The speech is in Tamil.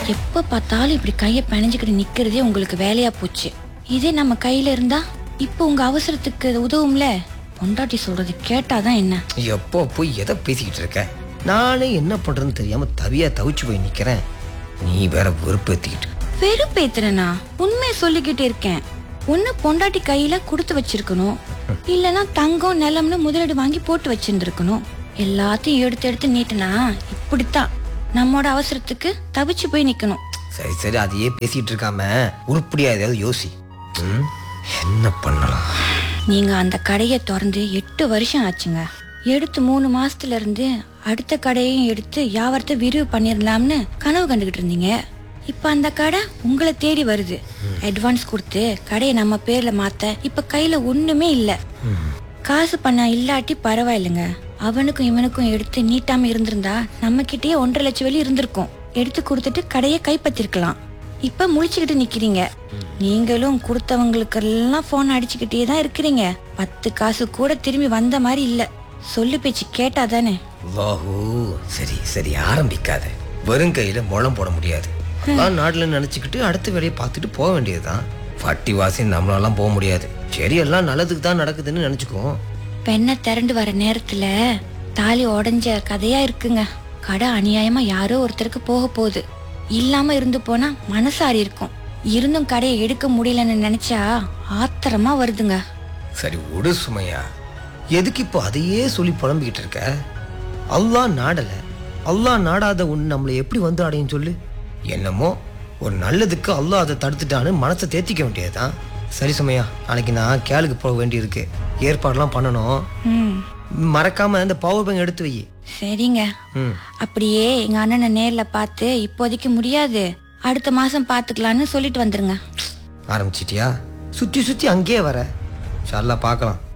எப்ப பார்த்தாலும் இப்படி கைய பிணைஞ்சுக்கிட்டு நிக்கிறதே உங்களுக்கு வேலையா போச்சு இதே நம்ம கையில இருந்தா இப்போ உங்க அவசரத்துக்கு உதவும்ல பொண்டாட்டி சொல்றது கேட்டாதான் என்ன எப்போ போய் எதை பேசிக்கிட்டு இருக்க நானே என்ன பண்றேன்னு தெரியாம தவியா தவிச்சு போய் நிக்கிறேன் நீ வேற வெறுப்பேத்திக்கிட்டு வெறுப்பேத்துறனா உண்மையை சொல்லிக்கிட்டு இருக்கேன் ஒண்ணு பொண்டாட்டி கையில கொடுத்து வச்சிருக்கணும் இல்லனா தங்கம் நிலம்னு முதலீடு வாங்கி போட்டு வச்சிருந்துருக்கணும் எல்லாத்தையும் எடுத்து எடுத்து நீட்டுனா இப்படித்தான் நம்மோட அவசரத்துக்கு தவிச்சு போய் நிக்கணும் சரி சரி அதையே பேசிட்டு இருக்காம உருப்படியா ஏதாவது யோசி ம்? என்ன பண்ணலாம் நீங்க அந்த கடையை திறந்து எட்டு வருஷம் ஆச்சுங்க எடுத்து மூணு மாசத்துல இருந்து அடுத்த கடையையும் எடுத்து வியாபாரத்தை விரிவு பண்ணிடலாம்னு கனவு கண்டுகிட்டு இருந்தீங்க இப்ப அந்த கடை உங்களை தேடி வருது அட்வான்ஸ் கொடுத்து கடையை நம்ம பேர்ல மாத்த இப்ப கையில ஒண்ணுமே இல்ல காசு பண்ண இல்லாட்டி பரவாயில்லைங்க அவனுக்கும் இவனுக்கும் எடுத்து நீட்டாம இருந்திருந்தா நம்ம கிட்டயே ஒன்றரை லட்சம் வெளி இருந்திருக்கும் எடுத்து கொடுத்துட்டு கடையை கைப்பற்றிருக்கலாம் இப்ப முழிச்சுக்கிட்டு நிக்கிறீங்க நீங்களும் கொடுத்தவங்களுக்கெல்லாம் போன் அடிச்சுக்கிட்டே தான் இருக்கிறீங்க பத்து காசு கூட திரும்பி வந்த மாதிரி இல்ல சொல்லு பேச்சு கேட்டாதானே வாஹூ சரி சரி ஆரம்பிக்காத வெறும் கையில முழம் போட முடியாது அதான் நாடுல நினைச்சுக்கிட்டு அடுத்த வேலையை பார்த்துட்டு போக வேண்டியதுதான் வட்டி வாசி நம்மளாலாம் போக முடியாது சரி எல்லாம் நல்லதுக்கு தான் நடக்குதுன்னு நினைச்சுக்குவோம் பெண்ணை திரண்டு வர நேரத்துல தாலி உடைஞ்ச கதையா இருக்குங்க கடை அநியாயமா யாரோ ஒருத்தருக்கு போக போகுது இல்லாம இருந்து போனா மனசாரி இருக்கும் இருந்தும் கடையை எடுக்க முடியலன்னு நினைச்சா ஆத்திரமா வருதுங்க சரி விடு சுமையா எதுக்கு இப்போ அதையே சொல்லி புலம்பிக்கிட்டு இருக்க அல்லாஹ் நாடல அல்லாஹ் நாடாத ஒன்று நம்மளை எப்படி வந்து அடையும் சொல்லு என்னமோ ஒரு நல்லதுக்கு அல்லாஹ் அதை தடுத்துட்டான்னு மனசை தேத்திக்க வேண்டியதுதான் சரி சுமையா நாளைக்கு நான் கேளுக்கு போக வேண்டியிருக்கு ஏற்பாடுலாம் பண்ணணும் ம் மறக்காம இந்த பவர் பேங்க் எடுத்து வை சரிங்க ம் அப்படியே எங்க அண்ணனை நேர்ல பார்த்து இப்போதைக்கு முடியாது அடுத்த மாசம் பாத்துக்கலாம்னு சொல்லிட்டு வந்துருங்க ஆரம்பிச்சிட்டியா சுற்றி சுற்றி அங்கேயே வர ஷால்லா பார்க்கலாம்